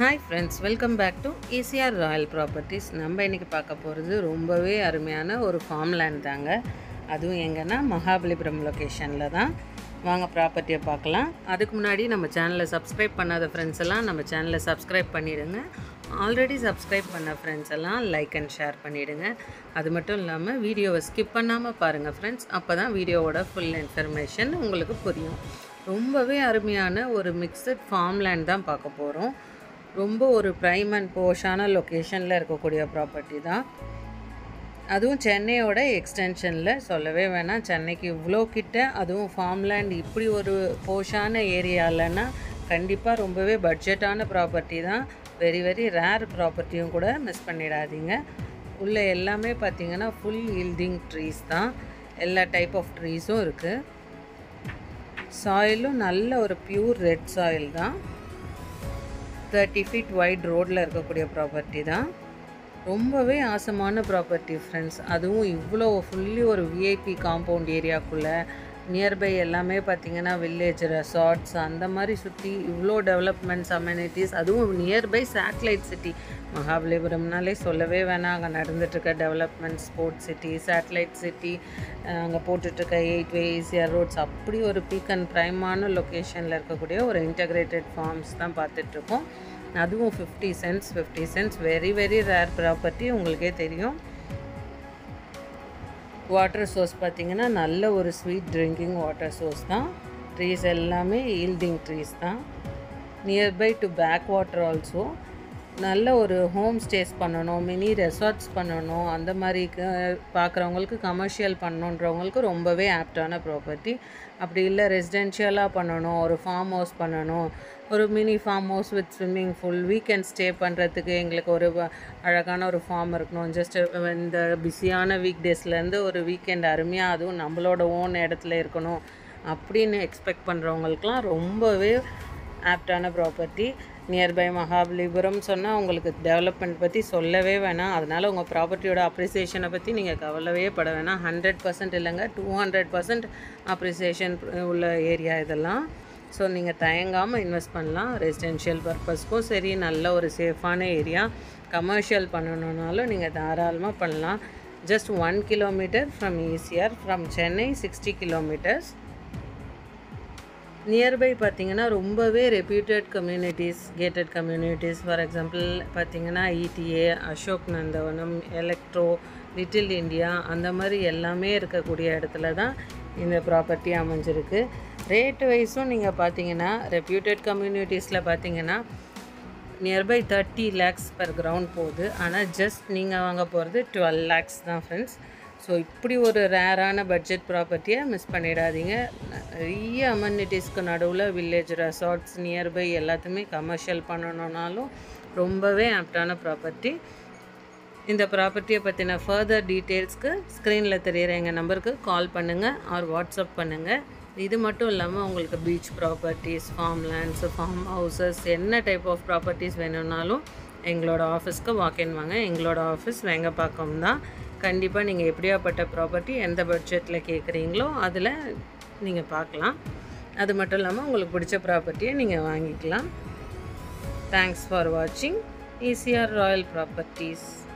hi friends welcome back to ECR royal properties நம்ம இன்றைக்கி பார்க்க போகிறது ரொம்பவே அருமையான ஒரு ஃபார்ம் லேண்ட் தாங்க அதுவும் எங்கன்னா மகாபலிபுரம் லொக்கேஷனில் தான் வாங்க ப்ராப்பர்ட்டியை பார்க்கலாம் அதுக்கு முன்னாடி நம்ம சேனலை சப்ஸ்கிரைப் பண்ணாத ஃப்ரெண்ட்ஸ் எல்லாம் நம்ம சேனலை சப்ஸ்கிரைப் பண்ணிவிடுங்க ஆல்ரெடி சப்ஸ்கிரைப் பண்ண ஃப்ரெண்ட்ஸ் எல்லாம் லைக் அண்ட் ஷேர் பண்ணிவிடுங்க அது மட்டும் இல்லாமல் வீடியோவை ஸ்கிப் பண்ணாமல் பாருங்கள் ஃப்ரெண்ட்ஸ் அப்போ தான் வீடியோவோட ஃபுல் இன்ஃபர்மேஷன் உங்களுக்கு புரியும் ரொம்பவே அருமையான ஒரு மிக்சட் ஃபார்ம் லேண்ட் தான் பார்க்க போகிறோம் ரொம்ப ஒரு ப்ரைம் அண்ட் போஷான லொக்கேஷனில் இருக்கக்கூடிய ப்ராப்பர்ட்டி தான் அதுவும் சென்னையோட எக்ஸ்டென்ஷனில் சொல்லவே வேணாம் சென்னைக்கு இவ்வளோ கிட்ட அதுவும் ஃபார்ம்லேண்ட் இப்படி ஒரு போஷான ஏரியாலன்னா கண்டிப்பாக ரொம்பவே பட்ஜெட்டான ப்ராப்பர்ட்டி தான் வெரி வெரி ரேர் ப்ராப்பர்ட்டியும் கூட மிஸ் பண்ணிடாதீங்க உள்ளே எல்லாமே பார்த்தீங்கன்னா ஃபுல் ஈல்டிங் ட்ரீஸ் தான் எல்லா டைப் ஆஃப் ட்ரீஸும் இருக்குது சாயிலும் நல்ல ஒரு பியூர் ரெட் சாயில் தான் தேர்ட்டி ஃபீட் வைட் ரோட்டில் இருக்கக்கூடிய ப்ராப்பர்ட்டி தான் ரொம்பவே ஆசமான ப்ராப்பர்ட்டி ஃப்ரெண்ட்ஸ் அதுவும் இவ்வளோ ஃபுல்லி ஒரு விஐபி காம்பவுண்ட் ஏரியாக்குள்ளே நியர்பை எல்லாமே பார்த்திங்கன்னா வில்லேஜ் ரெசார்ட்ஸ் அந்த மாதிரி சுற்றி இவ்வளோ டெவலப்மெண்ட்ஸ் அமெனிட்டிஸ் அதுவும் நியர்பை சேட்டலைட் சிட்டி மகாபலிபுரம்னாலே சொல்லவே வேணாம் அங்கே நடந்துட்டுருக்க development sports city satellite city அங்கே போட்டுட்ருக்க எயிட் வே ஈஸியர் ரோட்ஸ் அப்படி ஒரு பீக் அண்ட் ப்ரைமான லொக்கேஷனில் இருக்கக்கூடிய ஒரு இன்டகிரேட்டட் ஃபார்ம்ஸ் தான் பார்த்துட்ருக்கோம் அதுவும் fifty cents fifty cents very very rare property உங்களுக்கே தெரியும் வாட்டர் சோர்ஸ் பார்த்திங்கன்னா நல்ல ஒரு ஸ்வீட் ட்ரிங்கிங் வாட்டர் சோர்ஸ் தான் ட்ரீஸ் எல்லாமே ஈல்டிங் ட்ரீஸ் தான் nearby to back water also நல்ல ஒரு ஹோம் ஸ்டேஸ் பண்ணணும் மினி ரெசார்ட்ஸ் பண்ணணும் அந்த மாதிரி பார்க்குறவங்களுக்கு கமர்ஷியல் பண்ணணுன்றவங்களுக்கு ரொம்பவே ஆப்டான ப்ராப்பர்ட்டி அப்படி இல்லை ரெசிடென்ஷியலாக பண்ணணும் ஒரு ஃபார்ம் ஹவுஸ் பண்ணணும் ஒரு mini farm house with swimming pool weekend stay பண்ணுறதுக்கு எங்களுக்கு ஒரு அழகான ஒரு ஃபார்ம் இருக்கணும் ஜஸ்ட் இந்த பிஸியான வீக் டேஸ்லேருந்து ஒரு வீக்கெண்ட் அருமையாக அதுவும் நம்மளோட ஓன் இடத்துல இருக்கணும் அப்படின்னு எக்ஸ்பெக்ட் பண்ணுறவங்களுக்குலாம் ரொம்பவே ஆப்டான ப்ராப்பர்ட்டி நியர்பை மகாபலிபுரம் சொன்னால் உங்களுக்கு டெவலப்மெண்ட் பற்றி சொல்லவே வேணாம் அதனால் உங்கள் ப்ராப்பர்ட்டியோட அப்ரிசியேஷனை பற்றி நீங்கள் கவலைவே பட வேணாம் ஹண்ட்ரட் பர்சன்ட் இல்லைங்க டூ ஹண்ட்ரட் பர்சன்ட் அப்ரிசியேஷன் உள்ள ஏரியா இதெல்லாம் ஸோ நீங்கள் தயங்காமல் இன்வெஸ்ட் பண்ணலாம் ரெசிடென்ஷியல் பர்பஸ்க்கும் சரி நல்ல ஒரு சேஃபான ஏரியா கமர்ஷியல் பண்ணணுன்னாலும் நீங்கள் தாராளமாக பண்ணலாம் just one kilometre from ECR from Chennai sixty kilometres nearby பார்த்திங்கன்னா ரொம்பவே reputed communities gated communities for example பார்த்திங்கன்னா ETA Ashok Nandavanam electro little India அந்த மாதிரி எல்லாமே இருக்கக்கூடிய இடத்துல தான் இந்த ப்ராப்பர்ட்டி அமைஞ்சிருக்கு ரேட் வைஸும் நீங்கள் பார்த்தீங்கன்னா ரெப்யூட்டட் கம்யூனிட்டிஸில் பார்த்தீங்கன்னா nearby thirty lakhs per ground போகுது ஆனால் ஜஸ்ட் நீங்கள் வாங்க போகிறது டுவெல் லேக்ஸ் தான் ஃப்ரெண்ட்ஸ் ஸோ இப்படி ஒரு ரேரான பட்ஜெட் ப்ராப்பர்ட்டியை மிஸ் பண்ணிடாதீங்க நிறைய அமெனிட்டிஸ்க்கு நடுவில் வில்லேஜ் ரெசார்ட்ஸ் நியர்பை எல்லாத்தையுமே கமர்ஷியல் பண்ணணுன்னாலும் ரொம்பவே ஆப்டான ப்ராப்பர்ட்டி இந்த ப்ராப்பர்ட்டியை பற்றின ஃபர்தர் டீட்டெயில்ஸ்க்கு ஸ்க்ரீனில் தெரிகிற எங்கள் நம்பருக்கு கால் பண்ணுங்கள் ஆர் வாட்ஸ்அப் பண்ணுங்கள் இது மட்டும் இல்லாமல் உங்களுக்கு beach properties farm lands farm houses என்ன டைப் ஆஃப் ப்ராப்பர்ட்டிஸ் வேணும்னாலும் எங்களோட ஆஃபீஸ்க்கு வாக்கின் வாங்க எங்களோட ஆஃபீஸ் வெங்கப்பாக்கம் தான் கண்டிப்பாக நீங்கள் எப்படியாப்பட்ட ப்ராப்பர்ட்டி எந்த பட்ஜெட்டில் கேட்குறீங்களோ அதில் நீங்கள் பார்க்கலாம் அது மட்டும் இல்லாமல் உங்களுக்கு பிடிச்ச ப்ராப்பர்ட்டியை நீங்கள் வாங்கிக்கலாம் தேங்க்ஸ் ஃபார் வாட்சிங் ஈசிஆர் ராயல் ப்ராப்பர்ட்டிஸ்